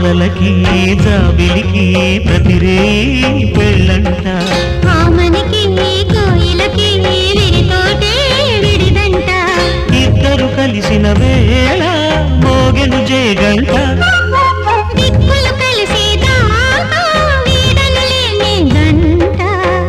తారలకి జాబిలికి ప్రతిరే పెళ్ళంట ఆమనికి కోయిలకి విరితోటే విడిదంట ఇద్దరు కలిసిన వేళ మోగెను జేగంట దిక్కులు కలిసి దాకా వీడనులేని గంట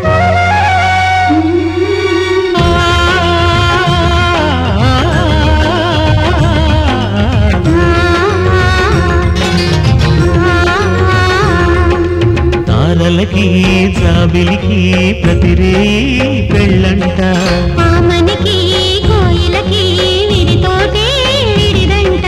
తారలకి జాబిలికి ప్రతిరే పెళ్ళంట ఆమనికి కోయిలకి విడితోటే విడిదంట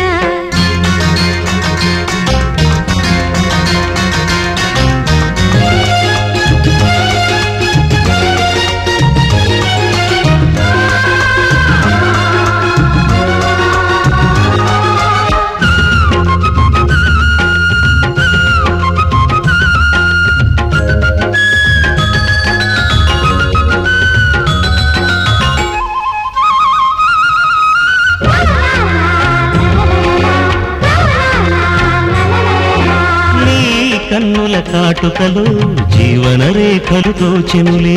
నీ కన్నుల కాటుకలు జీవన రేఖలు తోచెనులే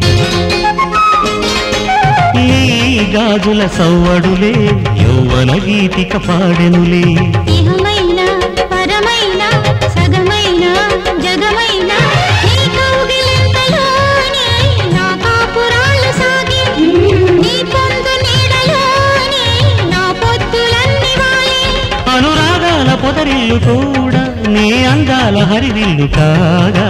ఈ గాజుల సవ్వడులే యౌవన గీతిక పాడెనులే ఇహమైన పరమైన సగమైన జగమైన నీ కౌగిలింతలోనే నా కాపురాలు సాగి నీ పొందు నీడలోనే నా పొత్తులన్నీ వాలి అనురాగాల పొదరిల్లు కూడా నీ అందాల హరివిల్లు కాగా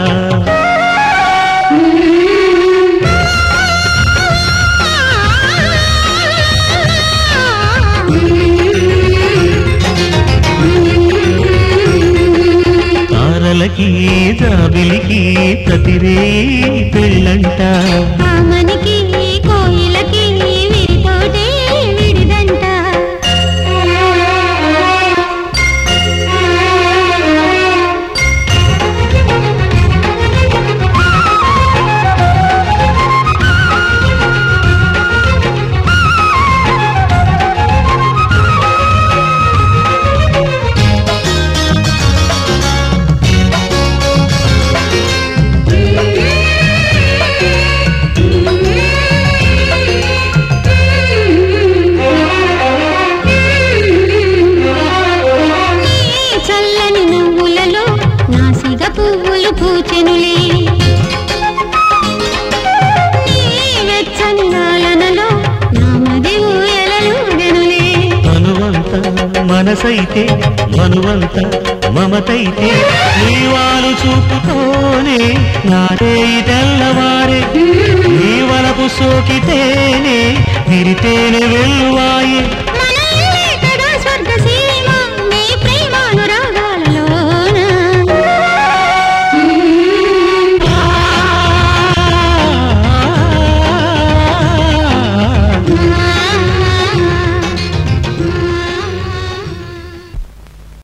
తారలకి జాబిలికి ప్రతిరే పెళ్ళంట ఆమనికి కోయిలకి విరితోటే విడిదంట నీ చల్లని నువ్వులలో నాసిగ పువ్వులు పూచెనులే నీ వెచ్చని నాలనలో నామది ఊయలలు గనులే మనువంత మనసైతే మనువంత మమతైతే నీ వాలు చూపుతోనే నాడే తెల్లవారే నీ వలపు సోకితేనే విరితేనే వెల్లువాయే